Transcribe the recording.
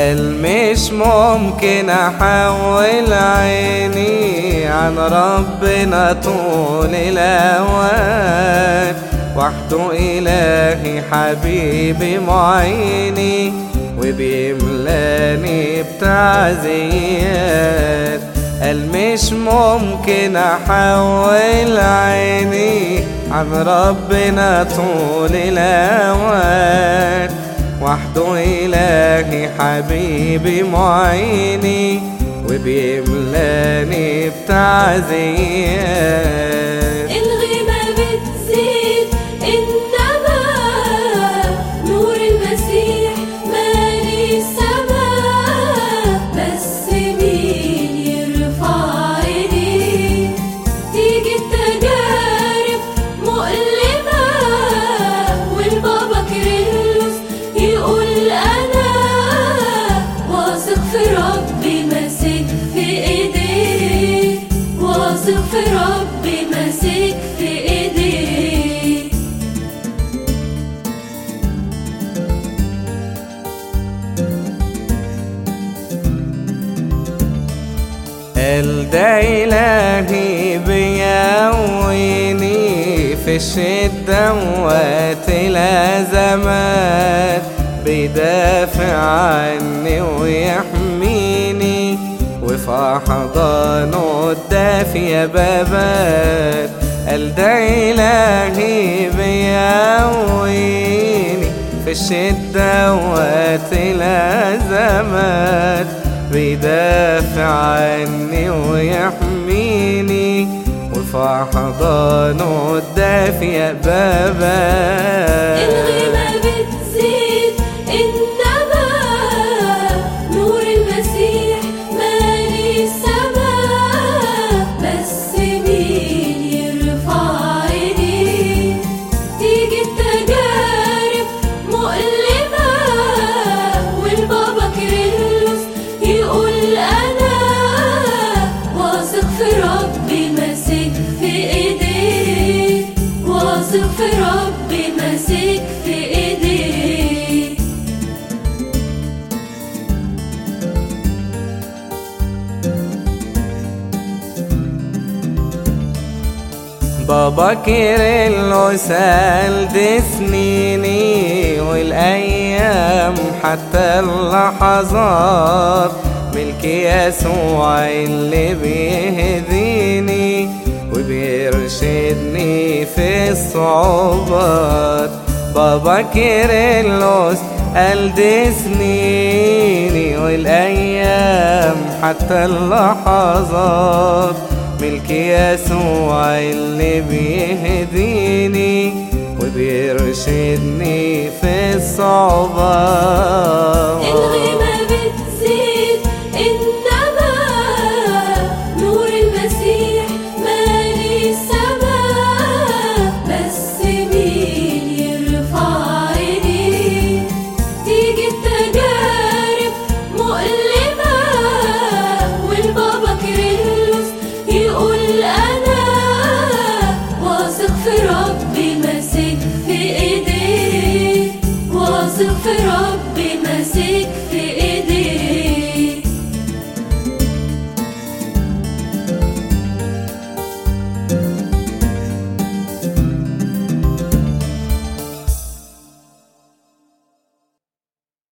قال مش ممكن احول عيني عن ربنا طول الاوان وحده الهي حبيبي معيني وبيملاني بتعزيات قال مش ممكن احول عيني عن ربنا طول الاوان وحده إلهي حبيبي معيني وبيملاني بتعزيات الغيمة بتزيد إنما نور المسيح مالي السماء بس مين يرفع ايديه تيجي التجارب مؤلمة والبابا كيرلس يقول أنا واثق في ربي ماسك في إيديه واثق في ربي ماسك في إيديه قال ده إلهي بيقويني في الشدة وقت الأزمات بيدافع عني ويحميني وفي أحضانه الدافية بابات قال ده إلهي بيقويني في الشدة وقت الأزمات بيدافع عني ويحميني وفي أحضانه الدافية بابات الغيمة بتزيد إنما نور المسيح مالي السماء بس مين يرفع ايديه تيجي التجارب مؤلمة والبابا كيرلس يقول أنا واثق في ربي ماسك في ايديه واثق في ربي ماسك في ايديه بابا كيرلو سالد سنيني والأيام حتى اللحظات ملك يسوع اللي بيهديني وبيرشدني في الصعوبات بابا كيرلس قلد سنيني والأيام حتى اللحظات ملك يسوع اللي بيهديني وبيرشدني في الصعوبات الغيمة بتزيد إنما نور المسيح مالي السماء بس مين يرفع ايديه تيجي التجارب مؤلمة والبابا كيرلس يقول أنا واثق في ربي ماسك في ايديه واثق في ربي ماسك في ايديه